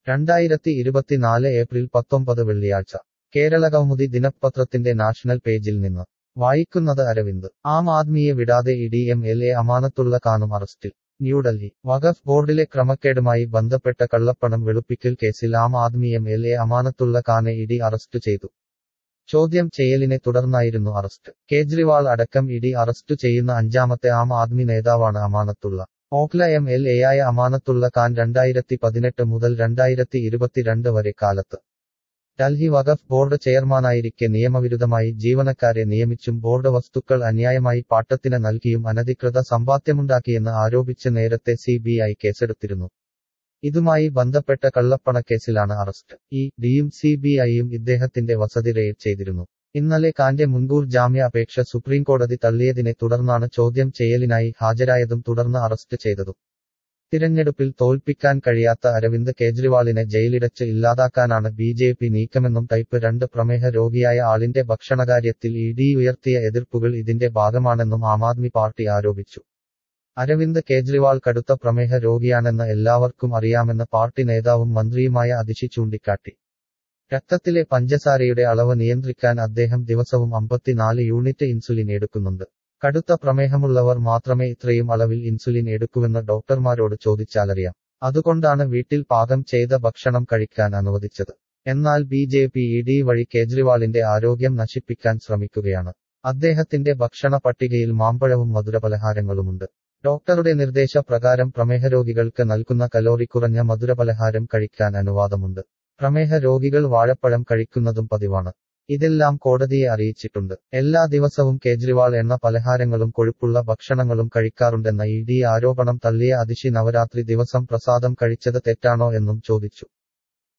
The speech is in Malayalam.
രണ്ടായിരത്തി ഇരുപത്തിനാല് ഏപ്രിൽ പത്തൊമ്പത് വെള്ളിയാഴ്ച കേരളകൗമുദി ദിനപത്രത്തിന്റെ നാഷണൽ പേജിൽ നിന്ന് വായിക്കുന്നത് അരവിന്ദ് ആം ആദ്മിയെ വിടാതെ ED M L A Amanatullah കാനും അറസ്റ്റിൽ ന്യൂഡൽഹി വഖഫ് ബോർഡിലെ ക്രമക്കേടുമായി ബന്ധപ്പെട്ട കള്ളപ്പണം വെളുപ്പിക്കൽ കേസിൽ Aam Aadmi M L A Amanatullah ഖാനെ ഇഡി അറസ്റ്റ് ചെയ്തു ചോദ്യം ചെയ്യലിനെ തുടർന്നായിരുന്നു അറസ്റ്റ് കേജ്രിവാൾ അടക്കം ഇഡി അറസ്റ്റ് ചെയ്യുന്ന അഞ്ചാമത്തെ ആം ആദ്മി നേതാവാണ് അമാനത്തുള്ള ഓഖ്ല എം എൽ എയായ അമാനത്തുള്ള ഖാൻ രണ്ടായിരത്തി പതിനെട്ട് മുതൽ രണ്ടായിരത്തി ഇരുപത്തിരണ്ട് വരെ കാലത്ത് ഡൽഹി വഖഫ് ബോർഡ് ചെയർമാനായിരിക്കെ നിയമവിരുദ്ധമായി ജീവനക്കാരെ നിയമിച്ചും ബോർഡ് വസ്തുക്കൾ അന്യായമായി പാട്ടത്തിന് നൽകിയും അനധികൃത സമ്പാദ്യമുണ്ടാക്കിയെന്ന് ആരോപിച്ച് നേരത്തെ സി ബി ഐ കേസെടുത്തിരുന്നു ഇതുമായി ബന്ധപ്പെട്ട കള്ളപ്പണക്കേസിലാണ് അറസ്റ്റ് ഇ ഡിയും സി ബി ഐയും ഇദ്ദേഹത്തിന്റെ വസതി റെയ്ഡ് ചെയ്തിരുന്നു ഇന്നലെ കാന്റെ മുൻകൂർ ജാമ്യ അപേക്ഷ സുപ്രീംകോടതി തള്ളിയതിനെ തുടർന്നാണ് ചോദ്യം ചെയ്യലിനായി ഹാജരായതും തുടർന്ന് അറസ്റ്റ് ചെയ്തതും തിരഞ്ഞെടുപ്പിൽ തോൽപ്പിക്കാൻ കഴിയാത്ത അരവിന്ദ് കേജ്രിവാളിനെ ജയിലിടച്ച് ഇല്ലാതാക്കാനാണ് ബി ജെ പി നീക്കമെന്നും ടൈപ്പ് രണ്ട് പ്രമേഹ രോഗിയായ ആളിന്റെ ഭക്ഷണകാര്യത്തിൽ ഇ ഡി ഉയർത്തിയ എതിർപ്പുകൾ ഇതിന്റെ ഭാഗമാണെന്നും ആം ആദ്മി പാർട്ടി ആരോപിച്ചു അരവിന്ദ് കേജ്രിവാൾ കടുത്ത പ്രമേഹ രോഗിയാണെന്ന് എല്ലാവർക്കും അറിയാമെന്ന് പാർട്ടി നേതാവും മന്ത്രിയുമായ അതിശി ചൂണ്ടിക്കാട്ടി രക്തത്തിലെ പഞ്ചസാരയുടെ അളവ് നിയന്ത്രിക്കാൻ അദ്ദേഹം ദിവസവും അമ്പത്തിനാല് യൂണിറ്റ് ഇൻസുലിൻ എടുക്കുന്നുണ്ട് കടുത്ത പ്രമേഹമുള്ളവർ മാത്രമേ ഇത്രയും അളവിൽ ഇൻസുലിൻ എടുക്കുവെന്ന് ഡോക്ടർമാരോട് ചോദിച്ചാലറിയാം അതുകൊണ്ടാണ് വീട്ടിൽ പാകം ചെയ്ത ഭക്ഷണം കഴിക്കാൻ അനുവദിച്ചത് എന്നാൽ B J P E D വഴി കേജ്രിവാളിന്റെ ആരോഗ്യം നശിപ്പിക്കാൻ ശ്രമിക്കുകയാണ് അദ്ദേഹത്തിന്റെ ഭക്ഷണ പട്ടികയിൽ മാമ്പഴവും മധുരപലഹാരങ്ങളുമുണ്ട് ഡോക്ടറുടെ നിർദ്ദേശപ്രകാരം പ്രമേഹരോഗികൾക്ക് നൽകുന്ന കലോറി കുറഞ്ഞ മധുരപലഹാരം കഴിക്കാൻ അനുവാദമുണ്ട് പ്രമേഹ രോഗികൾ വാഴപ്പഴം കഴിക്കുന്നതും പതിവാണ് ഇതെല്ലാം കോടതിയെ അറിയിച്ചിട്ടുണ്ട് എല്ലാ ദിവസവും കേജ്രിവാൾ എണ്ണ പലഹാരങ്ങളും കൊഴുപ്പുള്ള ഭക്ഷണങ്ങളും കഴിക്കാറുണ്ടെന്ന ഇ ഡി ആരോപണം തള്ളിയ അതിശി നവരാത്രി ദിവസം പ്രസാദം കഴിച്ചത് തെറ്റാണോ എന്നും ചോദിച്ചു